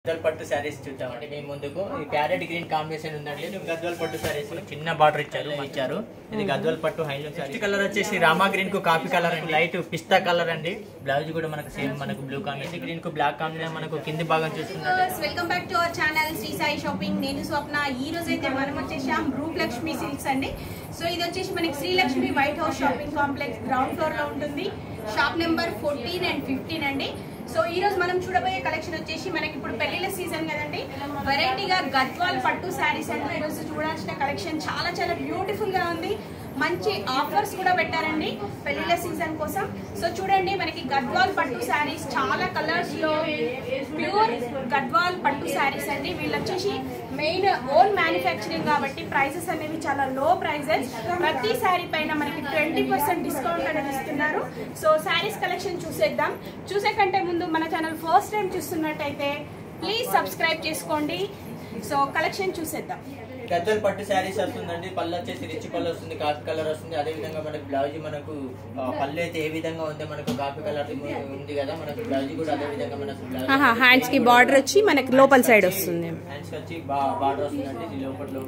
గద్వాల్ పట్టు శారీస్ చూద్దామండి మీ ముందుకు ఈ ప్యారెట్ గ్రీన్ కాంబినేషన్ ఉందండి ఇది గద్వాల్ పట్టు శారీస్ చిన్న బార్డర్ ఇచ్చారు ఇచ్చారు ఇది గద్వాల్ పట్టు హైలో శారీ కలర్ వచ్చేసి రామా గ్రీన్ కు కాఫీ కలర్ అండి లైట్ పిస్తా కలర్ అండి బ్లౌజ్ కూడా మనకు సేమ్ మనకు బ్లూ కాంబినేషన్ గ్రీన్ కు బ్లాక్ కాంబినేషన్ మనకు కింది భాగం చూసుకున్నట్టు welcome back to our channel Shri Sai shopping నేను స్వప్న ఈ రోజు అయితే మనం వచ్చేసాం రూప్ లక్ష్మి సిల్క్స్ అండి సో ఇది వచ్చేసి మనకి Srilakshmi white house shopping complex ground floor లో ఉంటుంది shop number fourteen and fifteen అండి సో ఈ రోజు మనం చూడబోయే కలెక్షన్ వచ్చేసి మనకి ఇప్పుడు పెళ్లిళ్ళ సీజన్ కదండి వెరైటీగా గద్వాల్ పట్టు శారీస్ అండి ఈ రోజు చూడాల్సిన కలెక్షన్ చాలా చాలా బ్యూటిఫుల్ గా ఉంది మంచి ఆఫర్స్ కూడా పెట్టారండి పెళ్లిళ్ళ సీజన్ కోసం సో చూడండి మనకి గద్వాల్ పట్టు శారీస్ చాలా కలర్స్ లో ప్యూర్ గద్వాల్ పట్టు శారీస్ అండి వీళ్ళు వచ్చేసి మెయిన్ ఓన్ మ్యానుఫ్యాక్చరింగ్ కాబట్టి ప్రైసెస్ అనేవి చాలా లో ప్రైజెస్ ప్రతి శారీ పైన మనకి ట్వంటీ పర్సెంట్ డిస్కౌంట్ అనేది ఇస్తున్నారు సో శారీస్ కలెక్షన్ చూసేద్దాం చూసే కంటే ముందు మన ఛానల్ ఫస్ట్ టైం చూస్తున్నట్టయితే ప్లీజ్ సబ్స్క్రైబ్ చేసుకోండి సో కలెక్షన్ చూసేద్దాం గద్వాల్ పట్టు శారీస్ వస్తుందండి పళ్ళు వచ్చేసి రిచ్ పళ్ళు వస్తుంది కాఫీ కలర్ వస్తుంది అదే విధంగా మనకు బ్లౌజ్ మనకు ఆ, పళ్ళు అయితే ఏ విధంగా ఉందో మనకు కాఫీ కలర్ ఉంది కదా మనకు బ్లౌజ్ కూడా అదే విధంగా మనకు బ్లౌజ్ హ్యాండ్స్ కి బార్డర్ వచ్చి మనకి లోపల సైడ్ వస్తుంది హ్యాండ్స్ వచ్చి బార్డర్ వస్తుందండి ఇది లోపల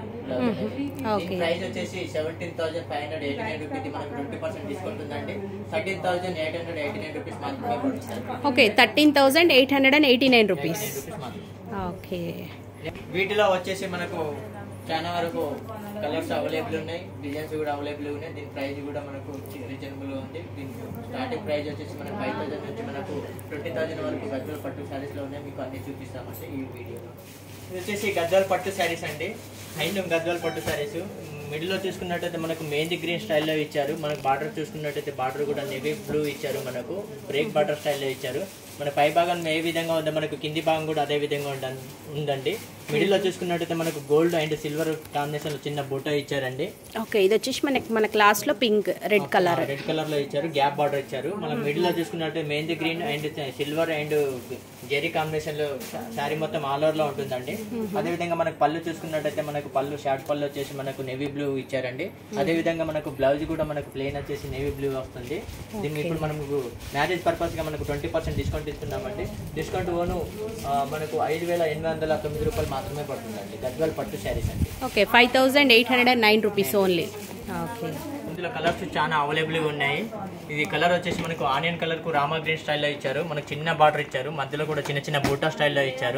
Okay. ప్రైస్ వచ్చేసి seventeen thousand five hundred eighty nine rupees మనకు ట్వంటీ పర్సెంట్ డిస్కౌంట్ ఉందండి thirteen thousand eight hundred eighty nine rupees మాత్రమే పడుతుంది okay thirteen thousand eight hundred and eighty nine rupees rupees మాత్రమే ఓకే వీటిలో వచ్చేసి మనకు చాలా వరకు కలర్స్ అవైలబుల్ ఉన్నాయి డిజైన్స్ కూడా అవైలబుల్ ఉన్నాయి దీని ప్రైస్ కూడా మనకు రీజనబుల్ ఉంది దీని స్టార్టింగ్ ప్రైస్ వచ్చేసి మనకు ఫైవ్ థౌసండ్ నుంచి మనకు ట్వంటీ థౌసండ్ వరకు గద్వాల పట్టు శారీస్ లో ఉన్నాయి మీకు అన్ని చూపిస్తామంటే ఈ వీడియోలో ఇది వచ్చేసి గద్వాల పట్టు శారీస్ అండి హైండ్ గద్వాల పట్టు శారీస్ మిడిల్ లో చూసుకున్నట్టయితే మనకు మెహందీ గ్రీన్ స్టైల్లో ఇచ్చారు మనకు బార్డర్ చూసుకున్నట్టయితే బార్డర్ కూడా నెవీ బ్లూ ఇచ్చారు మనకు బ్రేక్ బార్డర్ స్టైల్లో ఇచ్చారు మన పై భాగం ఏ విధంగా ఉందో మనకు కింది భాగం కూడా అదే విధంగా ఉండ- ఉందండి మిడిల్ లో చూసుకున్నట్టయితే మనకు గోల్డ్ అండ్ సిల్వర్ కాంబినేషన్ లో చిన్న బూటా ఇచ్చారండి ఓకే ఇది వచ్చేసి మనకి మన క్లాస్ లో pink red colour red colour లో ఇచ్చారు గ్యాప్ బార్డర్ ఇచ్చారు మనం మిడిల్ లో చూసుకున్నట్టు mehndi green and silver and zari combination లో శారీ మొత్తం ఆల్ ఓవర్ లో ఉంటుందండి అదే విధంగా మనకు పళ్ళు చూసుకున్నట్టయితే మనకు పళ్ళు షార్ట్ పళ్ళు వచ్చేసి మనకు నెవీ బ్లూ ఇచ్చారండి అదే విధంగా మనకు బ్లౌజ్ కూడా మనకు ప్లెయిన్ వచ్చేసి నెవీ బ్లూ వస్తుంది దీన్ని ఇప్పుడు మనకు మ్యారేజ్ పర్పస్ గా మనకు ట్వంటీ పర్సెంట్ డిస్కౌంట్ ఇస్తున్నామండి డిస్కౌంట్ ఓను ఆ, మనకు ఐదు వేల ఎనిమిది వందల తొమ్మిది రూపాయలు మాత్రమే పడుతుందండి గద్వాల్ పట్టు శారీస్ అండి okay five thousand eight hundred and nine rupees only okay ఇందులో కలర్స్ చాలా అవైలబుల్ గా ఉన్నాయి ఇది కలర్ వచ్చేసి మనకు ఆనియన్ కలర్ కు రామా గ్రీన్ స్టైల్లో ఇచ్చారు మనకు చిన్న బార్డర్ ఇచ్చారు మధ్యలో కూడా చిన్న చిన్న బూటా స్టైల్లో ఇచ్చారు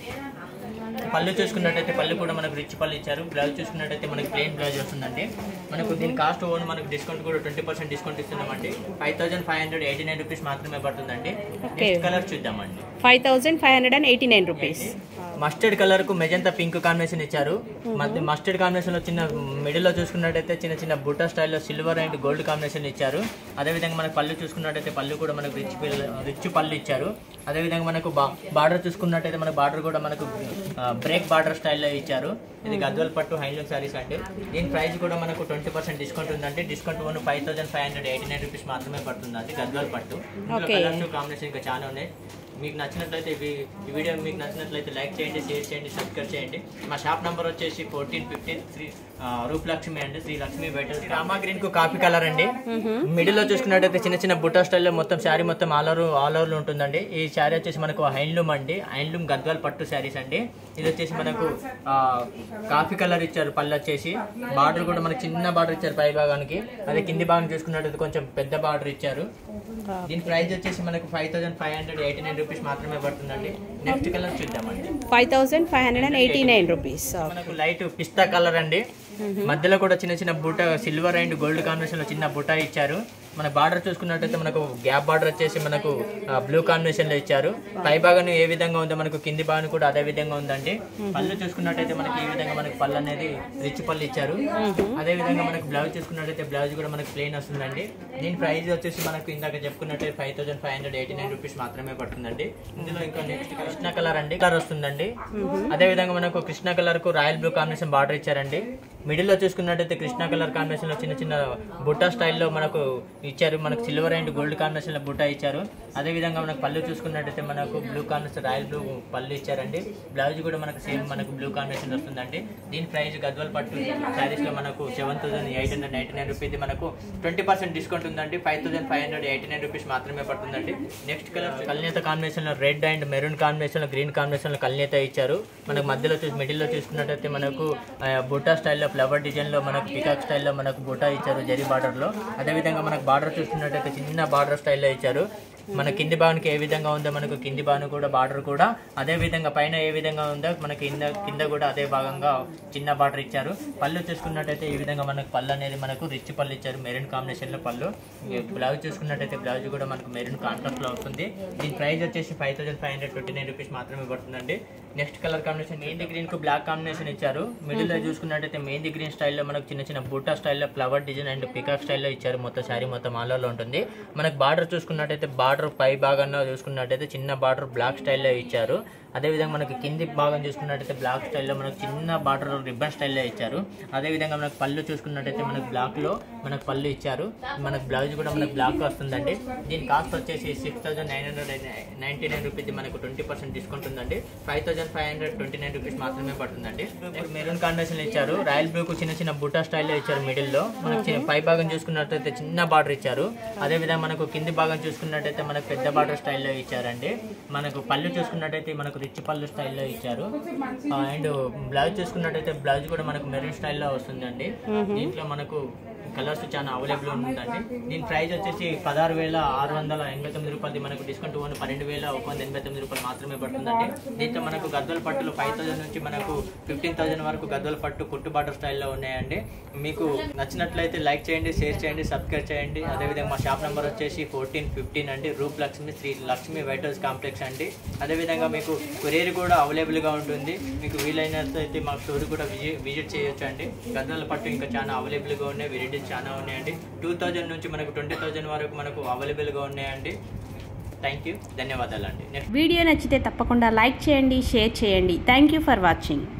పళ్ళు చూసుకున్నట్టయితే పళ్ళు కూడా మనకు రిచ్ పళ్ళు ఇచ్చారు బ్లౌజ్ చూసుకున్నట్టయితే మనకి ప్లెయిన్ బ్లౌజ్ వస్తుందండి మనకు దీని కాస్ట్ ఓన్ మనకు డిస్కౌంట్ కూడా ట్వంటీ పర్సెంట్ డిస్కౌంట్ ఇస్తున్నామండి five thousand five hundred eighty nine rupees మాత్రమే పడుతుందండి నెక్స్ట్ కలర్ చూద్దామండి five thousand five hundred and eighty nine rupees mustard colour కు మెజంతా పింక్ కాంబినేషన్ ఇచ్చారు మధ్య మస్టర్డ్ కాంబినేషన్ లో చిన్న మిడిల్ లో చూసుకున్నట్టయితే చిన్న చిన్న బుట్టా స్టైల్లో సిల్వర్ అండ్ గోల్డ్ కాంబినేషన్ ఇచ్చారు అదే విధంగా మనకు పళ్ళు చూసుకున్నట్టయితే పళ్ళు కూడా మనకు రిచ్ రిచ్ పళ్ళు ఇచ్చారు అదే విధంగా మనకు బార్డర్ చూసుకున్నట్టయితే మనకు బార్డర్ కూడా మనకు బ్రేక్ బార్డర్ స్టైల్లో ఇచ్చారు ఇది గద్వాల్ పట్టు హైలూమ్ సారీస్ అండి దీని ప్రైస్ కూడా మనకు ట్వంటీ పర్సెంట్ డిస్కౌంట్ ఉందండి discount one five thousand five hundred eighty nine rupees మాత్రమే పడుతుందండి గద్వాల్ పట్టు ఇందులో Okay. కలర్స్ కాంబినేషన్ ఇంకా చాలా ఉన్నాయి మీకు నచ్చినట్లయితే ఇవి- ఈ వీడియో మీకు నచ్చినట్లయితే లైక్ చేయండి షేర్ చేయండి సబ్స్క్రైబ్ చేయండి మా షాప్ నంబర్ వచ్చేసి ఫోర్టీన్ ఫిఫ్టీన్ శ్రీ ఆ, రూప్ లక్ష్మి అండి శ్రీ లక్ష్మి బయట రామా గ్రీన్ కు కాఫీ కలర్ అండి మిడిల్ లో చూసుకున్నట్టయితే చిన్న చిన్న బుట్టా స్టైల్లో మొత్తం శారీ మొత్తం ఆల్ ఓవర్ ఆల్ ఓవర్ ఉంటుందండి ఈ శారీ వచ్చేసి మనకు హ్యాండ్లూమ్ అండి హ్యాండ్లూమ్ గద్వాల్ పట్టు శారీస్ అండి ఇది వచ్చేసి మనకు ఆ, కాఫీ కలర్ ఇచ్చారు పళ్ళు వచ్చేసి బార్డర్ కూడా మనకి చిన్న బార్డర్ ఇచ్చారు పై భాగానికి అదే కింది భాగం చూసుకున్నట్టయితే కొంచెం పెద్ద బార్డర్ ఇచ్చారు దీని ప్రైస్ వచ్చేసి మనకు five thousand five hundred eighty nine rupees మాత్రమే పడుతుందండి నెక్స్ట్ కలర్ చూద్దామండి five thousand five hundred and eighty nine rupees మనకు లైట్ పిస్తా కలర్ అండి మధ్యలో కూడా చిన్న చిన్న బుట్ట సిల్వర్ అండ్ గోల్డ్ కాంబినేషన్ లో చిన్న బుట్ట ఇచ్చారు మన బార్డర్ చూసుకున్నట్టయితే మనకు గ్యాప్ బార్డర్ వచ్చేసి మనకు బ్లూ కాంబినేషన్ లో ఇచ్చారు పై భాగం ఏ విధంగా ఉందో మనకు కింది భాగం కూడా అదే విధంగా ఉందండి పళ్ళు చూసుకున్నట్టయితే మనకి ఈ విధంగా మనకు పళ్ళు అనేది రిచ్ పళ్ళు ఇచ్చారు అదే విధంగా మనకు బ్లౌజ్ చూసుకున్నట్టయితే బ్లౌజ్ కూడా మనకు ప్లెయిన్ వస్తుందండి దీని ప్రైస్ వచ్చేసి మనకు ఇందాక చెప్పుకున్నట్టే five thousand five hundred eighty nine rupees మాత్రమే పడుతుందండి ఇందులో ఇంకా నెక్స్ట్ కృష్ణ కలర్ అండి కలర్ వస్తుందండి అదే విధంగా మనకు కృష్ణ కలర్ కు రాయల్ బ్లూ కాంబినేషన్ బార్డర్ ఇచ్చారండి మిడిల్లో చూసుకున్నట్టయితే కృష్ణా కలర్ కాంబినేషన్ లో చిన్న చిన్న బుట్టా స్టైల్లో మనకు ఇచ్చారు మనకు సిల్వర్ అండ్ గోల్డ్ కాంబినేషన్ లో బుట్టా ఇచ్చారు అదే విధంగా మనకు పళ్ళు చూసుకున్నట్టయితే మనకు బ్లూ కాంబినేషన్ రాయల్ బ్లూ పళ్ళు ఇచ్చారండి బ్లౌజ్ కూడా మనకు సేమ్ మనకు బ్లూ కాంబినేషన్ వస్తుందండి దీని ప్రైస్ గద్వాల్ పట్టు శారీస్ లో మనకు seven thousand eight hundred ninety nine rupees మనకు ట్వంటీ పర్సెంట్ డిస్కౌంట్ ఉందండి five thousand five hundred eighty nine rupees మాత్రమే పడుతుందండి నెక్స్ట్ కలర్ కల్నేత కాంబినేషన్ లో రెడ్ అండ్ మెరూన్ కాంబినేషన్ లో గ్రీన్ కాంబినేషన్ లో కల్నేత ఇచ్చారు మనకు మధ్యలో చూసి మిడిల్ లో చూసుకున్నట్టయితే మనకు ఆ, బుట్టా స్టైల్లో ఫ్లవర్ డిజైన్ లో మనకు పికాక్ స్టైల్లో మనకు బుట్టా ఇచ్చారు జరీ బార్డర్ లో అదే విధంగా మనకు బార్డర్ చూసుకున్నట్టయితే చిన్న బార్డర్ స్టైల్లో ఇచ్చారు మన కింది భాగానికి ఏ విధంగా ఉందో మనకు కింది భాగం కూడా బార్డర్ కూడా అదే విధంగా పైన ఏ విధంగా ఉందో మన కింద కింద కూడా అదే భాగంగా చిన్న బార్డర్ ఇచ్చారు పళ్ళు చూసుకున్నట్టయితే ఈ విధంగా మనకు పళ్ళు అనేది మనకు రిచ్ పళ్ళు ఇచ్చారు మెరూన్ కాంబినేషన్ లో పళ్ళు ఈ బ్లౌజ్ చూసుకున్నట్టయితే బ్లౌజ్ కూడా మనకు మెరూన్ కాంట్రాస్ట్ లో వస్తుంది దీని ప్రైస్ వచ్చేసి five thousand five hundred twenty nine rupees మాత్రమే పడుతుందండి next colour combination mehndi green కు బ్లాక్ కాంబినేషన్ ఇచ్చారు మిడిల్ లో చూసుకున్నట్టయితే మెహందీ గ్రీన్ స్టైల్లో మనకు చిన్న చిన్న బూటా స్టైల్లో ఫ్లవర్ డిజైన్ అండ్ పికాక్ స్టైల్లో ఇచ్చారు మొత్తం శారీ మొత్తం ఆల్లో ఉంటుంది మనకు బార్డర్ చూసుకున్నట్టయితే బార్డర్ పై భాగంలో చూసుకున్నట్టయితే చిన్న బార్డర్ బ్లాక్ స్టైల్లో ఇచ్చారు అదేవిధంగా మనకి కింది భాగం చూసుకున్నట్టయితే బ్లాక్ స్టైల్లో మనకు చిన్న బార్డర్ రిబ్బన్ స్టైల్లో ఇచ్చారు అదేవిధంగా మనకు పళ్ళు చూసుకున్నట్టయితే మనకు బ్లాక్ లో మనకు పళ్ళు ఇచ్చారు మనకు బ్లౌజ్ కూడా మనకు బ్లాక్ వస్తుందండి దీని కాస్ట్ వచ్చేసి six thousand nine hundred ninety nine rupees మనకు ట్వంటీ పర్సెంట్ డిస్కౌంట్ ఉందండి five thousand five hundred twenty nine rupees మాత్రమే పడుతుందండి ఇప్పుడు మెరూన్ కాంబినేషన్ ఇచ్చారు రాయల్ బ్లూ కు చిన్న చిన్న బుటా స్టైల్లో ఇచ్చారు మిడిల్ లో మనకు చిన్న పై భాగం చూసుకున్నట్టయితే చిన్న బార్డర్ ఇచ్చారు అదే విధంగా మనకు కింది భాగం చూసుకున్నట్టయితే మనకు పెద్ద బార్డర్ స్టైల్లో ఇచ్చారండి మనకు పళ్ళు చూసుకున్నట్టయితే మనకు రిచ్ పళ్ళు స్టైల్లో ఇచ్చారు అండ్ బ్లౌజ్ చూసుకున్నట్టయితే బ్లౌజ్ కూడా మనకు మెరూన్ స్టైల్లో వస్తుందండి దీంట్లో మనకు కలర్స్ చాలా అవైలబుల్ ఉందండి దీని ప్రైస్ వచ్చేసి పదహారు వేల ఆరు వందల ఎనభై తొమ్మిది రూపాయలు మనకు డిస్కౌంట్ ఓన్ పన్నెండు వేల ఒక వంద ఎనభై తొమ్మిది రూపాయలు మాత్రమే పడుతుందండి దీంట్లో మనకు గద్వల పట్టులు ఫైవ్ థౌసండ్ నుంచి మనకు ఫిఫ్టీన్ థౌసండ్ వరకు గద్వల పట్టు కుట్టు బాటర్ స్టైల్లో ఉన్నాయండి మీకు నచ్చినట్లయితే లైక్ చేయండి షేర్ చేయండి సబ్స్క్రైబ్ చేయండి అదేవిధంగా మా షాప్ నెంబర్ వచ్చేసి ఫోర్టీన్ ఫిఫ్టీన్ అండి Roop Lakshmi Sri Lakshmi white house complex అండి అదేవిధంగా మీకు కొరియర్ కూడా అవైలబుల్గా ఉంటుంది మీకు వీలైనట్లయితే మా స్టోర్ కూడా విజిట్ విజిట్ చేయొచ్చు అండి గద్వాల పట్టు ఇంకా చాలా అవైలబుల్గా ఉన్నాయి వెరైటీస్ చాలా ఉన్నాయండి టూ థౌజండ్ నుంచి మనకు ట్వంటీ థౌజండ్ వరకు మనకు అవైలబుల్గా ఉన్నాయండి థ్యాంక్ యూ ధన్యవాదాలు అండి నెక్స్ట్ వీడియో నచ్చితే తప్పకుండా లైక్ చేయండి షేర్ చేయండి థ్యాంక్ యూ ఫర్ వాచింగ్